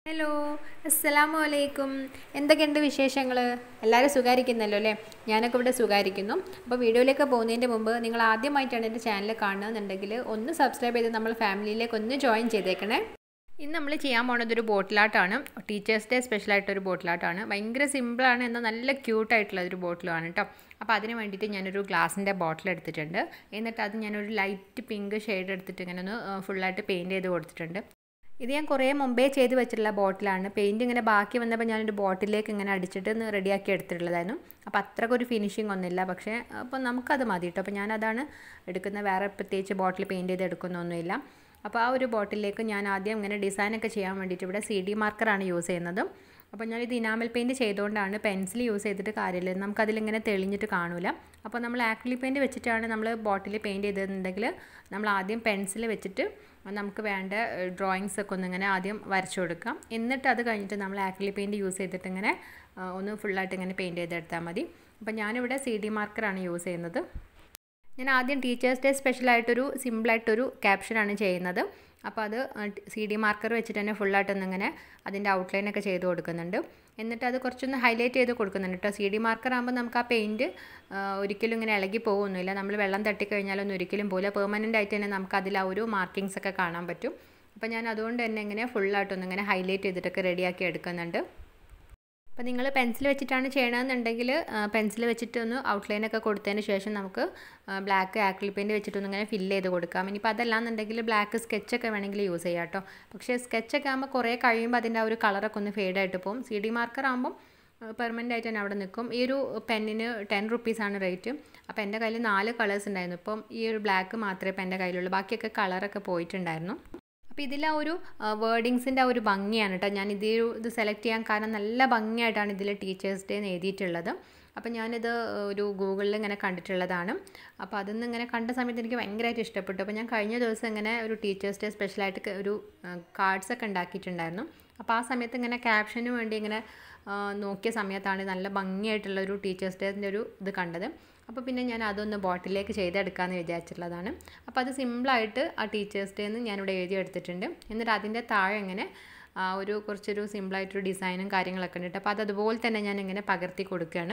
hello അസ്സലാമു അലൈക്കും എന്തൊക്കെയുണ്ട് വിശേഷങ്ങൾ എല്ലാവരും സുഖായിരിക്കുന്നല്ലോ അല്ലേ ഞാനൊക്കെ ഇവിടെ സുഖായിരിക്കുന്നു അപ്പോൾ വീഡിയോയിലേക്ക് പോകുന്നതിൻ്റെ മുമ്പ് നിങ്ങൾ ആദ്യമായിട്ടാണ് എൻ്റെ ചാനൽ കാണുകയെന്നുണ്ടെങ്കിൽ ഒന്ന് സബ്സ്ക്രൈബ് ചെയ്ത് നമ്മൾ ഫാമിലിയിലേക്ക് ഒന്ന് ജോയിൻ ചെയ്തേക്കണേ ഇന്ന് നമ്മൾ ചെയ്യാൻ പോണത് ഒരു ബോട്ടിലാട്ടാണ് ടീച്ചേഴ്സ് ഡേ സ്പെഷ്യലായിട്ടൊരു ബോട്ടിലാട്ടാണ് ഭയങ്കര സിമ്പിളാണ് എന്നാൽ നല്ല ക്യൂട്ടായിട്ടുള്ള ഒരു ബോട്ടിലാണ് കേട്ടോ അപ്പോൾ അതിന് വേണ്ടിയിട്ട് ഞാനൊരു ഗ്ലാസിൻ്റെ ബോട്ടിൽ എടുത്തിട്ടുണ്ട് എന്നിട്ട് അത് ഞാനൊരു ലൈറ്റ് പിങ്ക് ഷെയ്ഡ് എടുത്തിട്ട് ഇങ്ങനെ ഒന്ന് ഫുള്ളായിട്ട് പെയിൻറ്റ് ചെയ്ത് കൊടുത്തിട്ടുണ്ട് ഇത് ഞാൻ കുറേ മുമ്പേ ചെയ്ത് വെച്ചിട്ടുള്ള ബോട്ടിലാണ് പെയിൻറ്റ് ഇങ്ങനെ ബാക്കി വന്നപ്പോൾ ഞാനൊരു ബോട്ടിലേക്ക് ഇങ്ങനെ അടിച്ചിട്ട് ഒന്ന് റെഡിയാക്കി എടുത്തിട്ടുള്ളതായിരുന്നു അപ്പോൾ അത്രക്കൊരു ഫിനിഷിംഗ് ഒന്നുമില്ല പക്ഷേ അപ്പോൾ നമുക്കത് മതി കേട്ടോ അപ്പോൾ ഞാനതാണ് എടുക്കുന്ന വേറെ പ്രത്യേകിച്ച് ബോട്ടിൽ പെയിൻറ്റ് ചെയ്ത് എടുക്കുന്നൊന്നുമില്ല അപ്പോൾ ആ ഒരു ബോട്ടിലേക്ക് ഞാൻ ആദ്യം ഇങ്ങനെ ഡിസൈനൊക്കെ ചെയ്യാൻ വേണ്ടിയിട്ട് ഇവിടെ സി ഡി മാർക്കറാണ് യൂസ് ചെയ്യുന്നത് അപ്പോൾ ഞാനിത് ഇനാമൽ പെയിൻറ്റ് ചെയ്തുകൊണ്ടാണ് പെൻസിൽ യൂസ് ചെയ്തിട്ട് കാര്യമില്ല നമുക്കതിലിങ്ങനെ തെളിഞ്ഞിട്ട് കാണൂല അപ്പോൾ നമ്മൾ ആക്രിലി പെയിൻറ്റ് വെച്ചിട്ടാണ് നമ്മൾ ബോട്ടിൽ പെയിൻറ്റ് ചെയ്തിട്ടുണ്ടെങ്കിൽ നമ്മൾ ആദ്യം പെൻസിൽ വെച്ചിട്ട് നമുക്ക് വേണ്ട ഡ്രോയിങ്സ് ഒക്കെ ഒന്നിങ്ങനെ ആദ്യം വരച്ചു കൊടുക്കാം എന്നിട്ട് അത് കഴിഞ്ഞിട്ട് നമ്മൾ ആക്രിലി പെയിൻറ്റ് യൂസ് ചെയ്തിട്ട് ഇങ്ങനെ ഒന്ന് ഫുള്ളായിട്ട് ഇങ്ങനെ പെയിൻറ്റ് ചെയ്തെടുത്താൽ മതി അപ്പോൾ ഞാനിവിടെ സി ഡി മാർക്കറാണ് യൂസ് ചെയ്യുന്നത് ഞാൻ ആദ്യം ടീച്ചേഴ്സ് ഡേ സ്പെഷ്യലായിട്ടൊരു സിമ്പിളായിട്ടൊരു ക്യാപ്ഷനാണ് ചെയ്യുന്നത് അപ്പോൾ അത് സി ഡി മാർക്കർ വെച്ചിട്ട് തന്നെ ഫുള്ളായിട്ടൊന്നിങ്ങനെ അതിൻ്റെ ഔട്ട്ലൈനൊക്കെ ചെയ്ത് കൊടുക്കുന്നുണ്ട് എന്നിട്ട് അത് കുറച്ചൊന്ന് ഹൈലൈറ്റ് ചെയ്ത് കൊടുക്കുന്നുണ്ട് കേട്ടോ സി ഡി മാർക്കർ ആകുമ്പോൾ നമുക്ക് ആ പെയിൻറ്റ് ഒരിക്കലും ഇങ്ങനെ ഇളകി പോകുന്നില്ല നമ്മൾ വെള്ളം തട്ടിക്കഴിഞ്ഞാലൊന്നും ഒരിക്കലും പോലെ പെർമനൻ്റ് ആയിട്ട് തന്നെ നമുക്ക് അതിൽ ആ ഒരു മാർക്കിങ്സ് ഒക്കെ കാണാൻ പറ്റും അപ്പോൾ ഞാൻ അതുകൊണ്ട് തന്നെ ഇങ്ങനെ ഫുള്ളായിട്ടൊന്നിങ്ങനെ ഹൈലൈറ്റ് ചെയ്തിട്ടൊക്കെ റെഡിയാക്കി എടുക്കുന്നുണ്ട് അപ്പോൾ നിങ്ങൾ പെൻസിൽ വെച്ചിട്ടാണ് ചെയ്യണമെന്നുണ്ടെങ്കിൽ പെൻസിൽ വെച്ചിട്ട് ഒന്ന് ഔട്ട്ലൈനൊക്കെ കൊടുത്തതിന് ശേഷം നമുക്ക് ബ്ലാക്ക് ആക്രിൽ പെയിൻറ്റ് വെച്ചിട്ടൊന്ന് ഇങ്ങനെ ഫില്ല് ചെയ്ത് കൊടുക്കാം ഇനിയിപ്പോൾ അതല്ലാന്നുണ്ടെങ്കിൽ ബ്ലാക്ക് സ്കെച്ചൊക്കെ വേണമെങ്കിൽ യൂസ് ചെയ്യാം കേട്ടോ പക്ഷേ സ്കെച്ചൊക്കെ ആകുമ്പോൾ കുറേ കഴിയുമ്പോൾ അതിൻ്റെ ആ ഒരു കളറൊക്കെ ഒന്ന് ഫെയ്ഡായിട്ട് പോകും സി ഡി മാർക്കർ ആകുമ്പം പെർമനൻ്റ് ആയിട്ട് തന്നെ അവിടെ നിൽക്കും ഈ ഒരു പെന്നിന് ടെൻ റുപ്പീസാണ് റേറ്റ് അപ്പോൾ എൻ്റെ കയ്യിൽ നാല് കളേഴ്സ് ഉണ്ടായിരുന്നു ഇപ്പം ഈ ഒരു ബ്ലാക്ക് മാത്രമേ ഇപ്പം എൻ്റെ കയ്യിലുള്ളൂ ബാക്കിയൊക്കെ കളറൊക്കെ പോയിട്ടുണ്ടായിരുന്നു അപ്പോൾ ഇതിൽ ആ ഒരു വേർഡിങ്സിൻ്റെ ആ ഒരു ഭംഗിയാണ് കേട്ടോ ഞാൻ ഇത് ഇത് സെലക്ട് ചെയ്യാൻ കാരണം നല്ല ഭംഗിയായിട്ടാണ് ഇതിൽ ടീച്ചേഴ്സ് ഡേ എന്ന് എഴുതിയിട്ടുള്ളത് അപ്പോൾ ഞാനിത് ഒരു ഗൂഗിളിൽ ഇങ്ങനെ കണ്ടിട്ടുള്ളതാണ് അപ്പോൾ അതൊന്നും ഇങ്ങനെ കണ്ട സമയത്ത് എനിക്ക് ഭയങ്കരമായിട്ട് ഇഷ്ടപ്പെട്ടു അപ്പോൾ ഞാൻ കഴിഞ്ഞ ദിവസം ഇങ്ങനെ ഒരു ടീച്ചേഴ്സ് ഡേ സ്പെഷ്യലായിട്ട് ഒരു കാർഡ്സ് ഒക്കെ ഉണ്ടാക്കിയിട്ടുണ്ടായിരുന്നു അപ്പോൾ ആ സമയത്ത് ഇങ്ങനെ ക്യാപ്ഷന് വേണ്ടി ഇങ്ങനെ നോക്കിയ സമയത്താണ് നല്ല ഭംഗിയായിട്ടുള്ള ഒരു ടീച്ചേഴ്സ് ഡേൻ്റെ ഒരു ഇത് കണ്ടത് അപ്പോൾ പിന്നെ ഞാൻ അതൊന്ന് ബോട്ടിലേക്ക് ചെയ്തെടുക്കാമെന്ന് വിചാരിച്ചിട്ടുള്ളതാണ് അപ്പോൾ അത് സിമ്പിളായിട്ട് ആ ടീച്ചേഴ്സ് ഡേ എന്ന് ഞാനിവിടെ എഴുതിയെടുത്തിട്ടുണ്ട് എന്നിട്ട് അതിൻ്റെ താഴെ ഇങ്ങനെ ഒരു കുറച്ചൊരു സിമ്പിളായിട്ടൊരു ഡിസൈനും കാര്യങ്ങളൊക്കെ ഉണ്ട് അപ്പോൾ അത് അതുപോലെ തന്നെ ഞാൻ ഇങ്ങനെ പകർത്തി കൊടുക്കുകയാണ്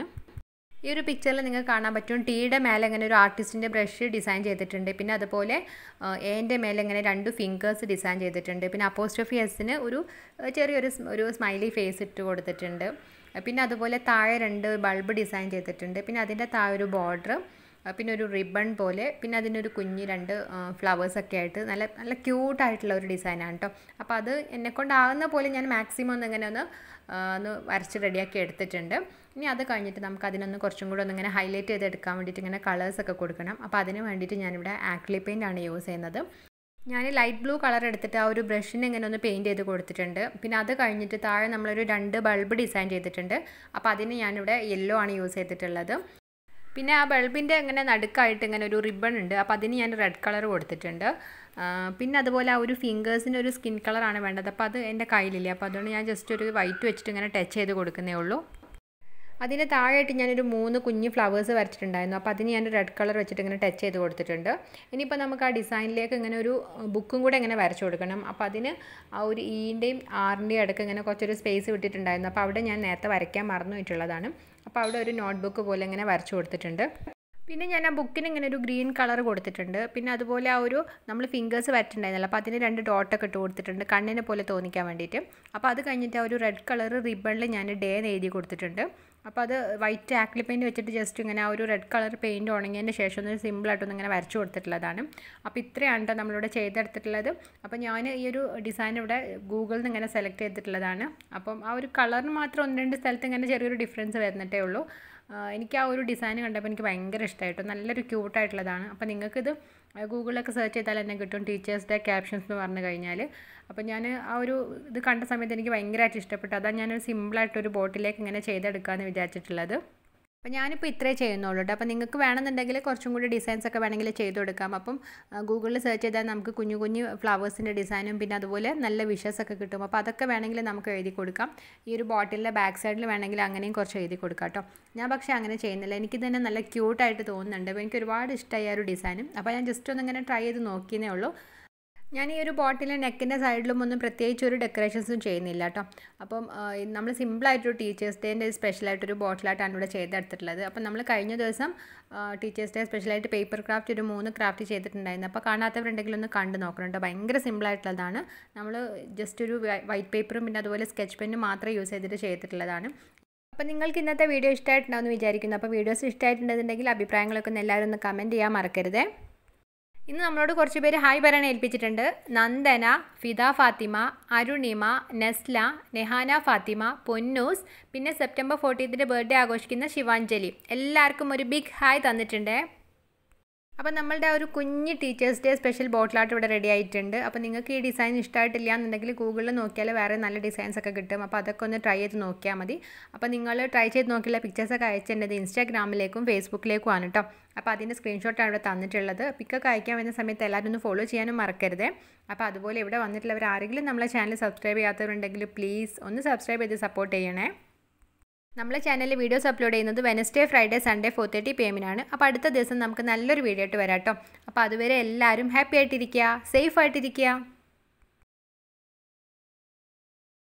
ഈ ഒരു പിക്ചറിൽ നിങ്ങൾക്ക് കാണാൻ പറ്റും ടീയുടെ മേലെ ഇങ്ങനെ ഒരു ആർട്ടിസ്റ്റിൻ്റെ ബ്രഷ് ഡിസൈൻ ചെയ്തിട്ടുണ്ട് പിന്നെ അതുപോലെ എൻ്റെ മേലെ ഇങ്ങനെ രണ്ട് ഫിംഗേഴ്സ് ഡിസൈൻ ചെയ്തിട്ടുണ്ട് പിന്നെ അപ്പോസ്ട്രഫി എസിന് ഒരു ചെറിയൊരു ഒരു സ്മൈലി ഫേസ് ഇട്ട് കൊടുത്തിട്ടുണ്ട് പിന്നെ അതുപോലെ താഴെ രണ്ട് ബൾബ് ഡിസൈൻ ചെയ്തിട്ടുണ്ട് പിന്നെ അതിൻ്റെ താഴെ ഒരു ബോർഡർ പിന്നെ ഒരു റിബൺ പോലെ പിന്നെ അതിനൊരു കുഞ്ഞ് രണ്ട് ഫ്ലവേഴ്സൊക്കെ ആയിട്ട് നല്ല നല്ല ക്യൂട്ടായിട്ടുള്ള ഒരു ഡിസൈനാണ് കേട്ടോ അപ്പോൾ അത് എന്നെക്കൊണ്ടാകുന്ന പോലെ ഞാൻ മാക്സിമം ഒന്ന് ഇങ്ങനെ ഒന്ന് ഒന്ന് വരച്ച് റെഡിയാക്കി എടുത്തിട്ടുണ്ട് ഇനി അത് കഴിഞ്ഞിട്ട് നമുക്ക് അതിനൊന്ന് കുറച്ചും കൂടെ ഒന്നിങ്ങനെ ഹൈലൈറ്റ് ചെയ്തെടുക്കാൻ വേണ്ടിയിട്ട് ഇങ്ങനെ കളേഴ്സൊക്കെ കൊടുക്കണം അപ്പോൾ അതിന് വേണ്ടിയിട്ട് ഞാനിവിടെ ആക്ലി പെയിൻ്റ് ആണ് യൂസ് ചെയ്യുന്നത് ഞാൻ ലൈറ്റ് ബ്ലൂ കളർ എടുത്തിട്ട് ആ ഒരു ബ്രഷിന് ഇങ്ങനെ ഒന്ന് പെയിൻറ്റ് ചെയ്ത് കൊടുത്തിട്ടുണ്ട് പിന്നെ അത് കഴിഞ്ഞിട്ട് താഴെ നമ്മളൊരു രണ്ട് ബൾബ് ഡിസൈൻ ചെയ്തിട്ടുണ്ട് അപ്പോൾ അതിന് ഞാനിവിടെ യെല്ലോ ആണ് യൂസ് ചെയ്തിട്ടുള്ളത് പിന്നെ ആ ബൾബിൻ്റെ ഇങ്ങനെ നടുക്കായിട്ട് ഇങ്ങനെ ഒരു റിബൺ ഉണ്ട് അപ്പോൾ അതിന് ഞാൻ റെഡ് കളർ കൊടുത്തിട്ടുണ്ട് പിന്നെ അതുപോലെ ആ ഒരു ഫിംഗേഴ്സിൻ്റെ ഒരു സ്കിൻ കളറാണ് വേണ്ടത് അപ്പോൾ അത് എൻ്റെ കയ്യിലില്ല അപ്പോൾ അതുകൊണ്ട് ഞാൻ ജസ്റ്റ് ഒരു വൈറ്റ് വെച്ചിട്ട് ഇങ്ങനെ ടച്ച് ചെയ്ത് കൊടുക്കുന്നേ ഉള്ളൂ അതിന് താഴെയായിട്ട് ഞാനൊരു മൂന്ന് കുഞ്ഞ് ഫ്ലവേഴ്സ് വരച്ചിട്ടുണ്ടായിരുന്നു അപ്പോൾ അതിന് ഞാൻ റെഡ് കളർ വെച്ചിട്ട് ഇങ്ങനെ ടച്ച് ചെയ്ത് കൊടുത്തിട്ടുണ്ട് ഇനിയിപ്പോൾ നമുക്ക് ആ ഡിസൈനിലേക്ക് ഇങ്ങനെ ഒരു ബുക്കും കൂടെ ഇങ്ങനെ വരച്ചു കൊടുക്കണം അപ്പോൾ അതിന് ആ ഒരു ഈൻ്റെയും ആറിൻ്റെയും ഇടയ്ക്ക് ഇങ്ങനെ കുറച്ചൊരു സ്പേസ് വിട്ടിട്ടുണ്ടായിരുന്നു അപ്പോൾ അവിടെ ഞാൻ നേരത്തെ വരയ്ക്കാൻ മറന്നു പോയിട്ടുള്ളതാണ് അപ്പോൾ അവിടെ ഒരു നോട്ട് ബുക്ക് പോലെ ഇങ്ങനെ വരച്ചു കൊടുത്തിട്ടുണ്ട് പിന്നെ ഞാൻ ആ ബുക്കിന് ഇങ്ങനെ ഒരു ഗ്രീൻ കളർ കൊടുത്തിട്ടുണ്ട് പിന്നെ അതുപോലെ ആ ഒരു നമ്മൾ ഫിംഗേഴ്സ് വരച്ചിട്ടുണ്ടായിരുന്നല്ലോ അപ്പോൾ അതിന് രണ്ട് ഡോട്ടൊക്കെ ഇട്ട് കൊടുത്തിട്ടുണ്ട് കണ്ണിനെ പോലെ തോന്നിക്കാൻ വേണ്ടിയിട്ട് അപ്പോൾ അത് കഴിഞ്ഞിട്ട് ആ ഒരു റെഡ് കളർ റിബണിൽ ഞാൻ ഡേ എന്ന് എഴുതി കൊടുത്തിട്ടുണ്ട് അപ്പോൾ അത് വൈറ്റ് ആക്ലി പെയിൻറ്റ് വെച്ചിട്ട് ജസ്റ്റ് ഇങ്ങനെ ആ ഒരു റെഡ് കളർ പെയിൻറ്റ് ഉണങ്ങിയതിന് ശേഷം ഒന്ന് സിമ്പിളായിട്ടൊന്ന് ഇങ്ങനെ വരച്ചു കൊടുത്തിട്ടുള്ളതാണ് അപ്പോൾ ഇത്രയാണ് കേട്ടോ നമ്മളിവിടെ ചെയ്തെടുത്തിട്ടുള്ളത് അപ്പോൾ ഞാൻ ഈ ഒരു ഡിസൈൻ ഇവിടെ ഗൂഗിളിൽ നിന്ന് ഇങ്ങനെ സെലക്ട് ചെയ്തിട്ടുള്ളതാണ് അപ്പം ആ ഒരു കളറിന് മാത്രം ഒന്ന് രണ്ട് സ്ഥലത്ത് ഇങ്ങനെ ചെറിയൊരു ഡിഫറൻസ് വരുന്നിട്ടേ ഉള്ളൂ എനിക്ക് ആ ഒരു ഡിസൈൻ കണ്ടപ്പോൾ എനിക്ക് ഭയങ്കര ഇഷ്ടമായിട്ടോ നല്ലൊരു ക്യൂട്ടായിട്ടുള്ളതാണ് അപ്പോൾ നിങ്ങൾക്കിത് ഗൂഗിളിലൊക്കെ സെർച്ച് ചെയ്താൽ തന്നെ കിട്ടും ടീച്ചേഴ്സ് ഡേ ക്യാപ്ഷൻസ് എന്ന് പറഞ്ഞു കഴിഞ്ഞാൽ അപ്പോൾ ഞാൻ ആ ഒരു ഇത് കണ്ട സമയത്ത് എനിക്ക് ഭയങ്കരമായിട്ട് ഇഷ്ടപ്പെട്ടു അതാണ് ഞാനൊരു സിമ്പിളായിട്ടൊരു ബോട്ടിലേക്ക് ഇങ്ങനെ ചെയ്തെടുക്കാമെന്ന് വിചാരിച്ചിട്ടുള്ളത് അപ്പോൾ ഞാനിപ്പോൾ ഇത്രേ ചെയ്യുന്നുള്ളൂ കേട്ടോ അപ്പോൾ നിങ്ങൾക്ക് വേണമെന്നുണ്ടെങ്കിൽ കുറച്ചും കൂടി ഡിസൈൻസ് ഒക്കെ വേണമെങ്കിൽ ചെയ്ത് കൊടുക്കാം അപ്പം ഗൂഗിളിൽ സെർച്ച് ചെയ്താൽ നമുക്ക് കുഞ്ഞു കുഞ്ഞു ഫ്ലവേഴ്സിൻ്റെ ഡിസൈനും പിന്നെ അതുപോലെ നല്ല വിഷസ് ഒക്കെ കിട്ടും അപ്പോൾ അതൊക്കെ വേണമെങ്കിൽ നമുക്ക് എഴുതി കൊടുക്കാം ഈ ഒരു ബോട്ടിലിൻ്റെ ബാക്ക് സൈഡിൽ വേണമെങ്കിൽ അങ്ങനെയും കുറച്ച് എഴുതി കൊടുക്കാം കേട്ടോ ഞാൻ പക്ഷേ അങ്ങനെ ചെയ്യുന്നില്ല എനിക്ക് തന്നെ നല്ല ക്യൂട്ടായിട്ട് തോന്നുന്നുണ്ട് അപ്പോൾ എനിക്ക് ഒരുപാട് ഇഷ്ടമായി ആ ഒരു ഡിസൈനും അപ്പോൾ ഞാൻ ജസ്റ്റ് ഒന്ന് ഇങ്ങനെ ട്രൈ ചെയ്ത് നോക്കിയേ ഉള്ളൂ ഞാൻ ഈ ഒരു ബോട്ടിലെ നെക്കിൻ്റെ സൈഡിലും ഒന്നും പ്രത്യേകിച്ച് ഒരു ഡെക്കറേഷൻസും ചെയ്യുന്നില്ല കേട്ടോ അപ്പം നമ്മൾ സിമ്പിളായിട്ടൊരു ടീച്ചേഴ്സ് ഡേൻ്റെ സ്പെഷ്യലായിട്ടൊരു ബോട്ടിലായിട്ടാണ് ഇവിടെ ചെയ്തെടുത്തിട്ടുള്ളത് അപ്പം നമ്മൾ കഴിഞ്ഞ ദിവസം ടീച്ചേഴ്സ് ഡേ സ്പെഷ്യലായിട്ട് പേപ്പർ ക്രാഫ്റ്റ് ഒരു മൂന്ന് ക്രാഫ്റ്റ് ചെയ്തിട്ടുണ്ടായിരുന്നു അപ്പോൾ കാണാത്തവരുണ്ടെങ്കിൽ ഒന്ന് കണ്ടു നോക്കണം കേട്ടോ ഭയങ്കര സിമ്പിളായിട്ടുള്ളതാണ് നമ്മൾ ജസ്റ്റ് ഒരു വൈറ്റ് പേപ്പറും പിന്നെ അതുപോലെ സ്കെച്ച് പെന്നും മാത്രമേ യൂസ് ചെയ്തിട്ട് ചെയ്തിട്ടുള്ളതാണ് അപ്പോൾ നിങ്ങൾക്ക് ഇന്നത്തെ വീഡിയോ ഇഷ്ടമായിട്ടുണ്ടാവുമെന്ന് വിചാരിക്കുന്നു അപ്പോൾ വീഡിയോസ് ഇഷ്ടമായിട്ടുണ്ടെന്നുണ്ടെങ്കിൽ അഭിപ്രായങ്ങളൊക്കെ ഒന്ന് എല്ലാവരും ഒന്ന് കമൻറ്റ് ചെയ്യാൻ മറക്കരുതേ ഇന്ന് നമ്മളോട് കുറച്ച് പേര് ഹായ് പറയാൻ ഏൽപ്പിച്ചിട്ടുണ്ട് നന്ദന ഫിദ ഫാത്തിമ അരുണിമ നെസ്ല നെഹാന ഫാത്തിമ പൊന്നൂസ് പിന്നെ സെപ്റ്റംബർ ഫോർട്ടീൻത്തിൻ്റെ ബർത്ത്ഡേ ആഘോഷിക്കുന്ന ശിവാഞ്ജലി എല്ലാവർക്കും ഒരു ബിഗ് ഹായ് തന്നിട്ടുണ്ടേ അപ്പോൾ നമ്മളുടെ ഒരു കുഞ്ഞ് ടീച്ചേഴ്സ് ഡേ സ്പെഷ്യൽ ബോട്ടിലായിട്ട് ഇവിടെ റെഡി ആയിട്ടുണ്ട് അപ്പോൾ നിങ്ങൾക്ക് ഈ ഡിസൈൻ ഇഷ്ടമായിട്ടില്ല എന്നുണ്ടെങ്കിൽ ഗൂഗിളിൽ നോക്കിയാൽ വേറെ നല്ല ഡിസൈൻസ് ഒക്കെ കിട്ടും അപ്പോൾ അതൊക്കെ ഒന്ന് ട്രൈ ചെയ്ത് നോക്കിയാൽ മതി അപ്പോൾ നിങ്ങൾ ട്രൈ ചെയ്ത് നോക്കിയുള്ള പിക്ചേഴ്സൊക്കെ അയച്ചിട്ടുള്ളത് ഇൻസ്റ്റാഗ്രാമിലേക്കും ഫേസ്ബുക്കിലേക്കും ആണ് കേട്ടോ അപ്പോൾ അതിൻ്റെ സ്ക്രീൻഷോട്ടാണ് ഇവിടെ തന്നിട്ടുള്ളത് പിക്കൊക്കെ അയക്കാൻ വരുന്ന സമയത്ത് എല്ലാവരും ഒന്ന് ഫോളോ ചെയ്യാനും മറക്കരുത് അപ്പോൾ അതുപോലെ ഇവിടെ വന്നിട്ടുള്ളവർ ആരെങ്കിലും നമ്മളെ ചാനൽ സബ്സ്ക്രൈബ് ചെയ്യാത്തവരുണ്ടെങ്കിൽ പ്ലീസ് ഒന്ന് സബ്സ്ക്രൈബ് ചെയ്ത് സപ്പോർട്ട് ചെയ്യണേ നമ്മളെ ചാനലിൽ വീഡിയോസ് അപ്ലോഡ് ചെയ്യുന്നത് Wednesday Friday Sunday four thirty P എമ്മിനാണ് അപ്പോൾ അടുത്ത ദിവസം നമുക്ക് നല്ലൊരു വീഡിയോ ആയിട്ട് വരാം കേട്ടോ അപ്പോൾ അതുവരെ എല്ലാവരും ഹാപ്പി ആയിട്ടിരിക്കുക സേഫ് ആയിട്ടിരിക്കുക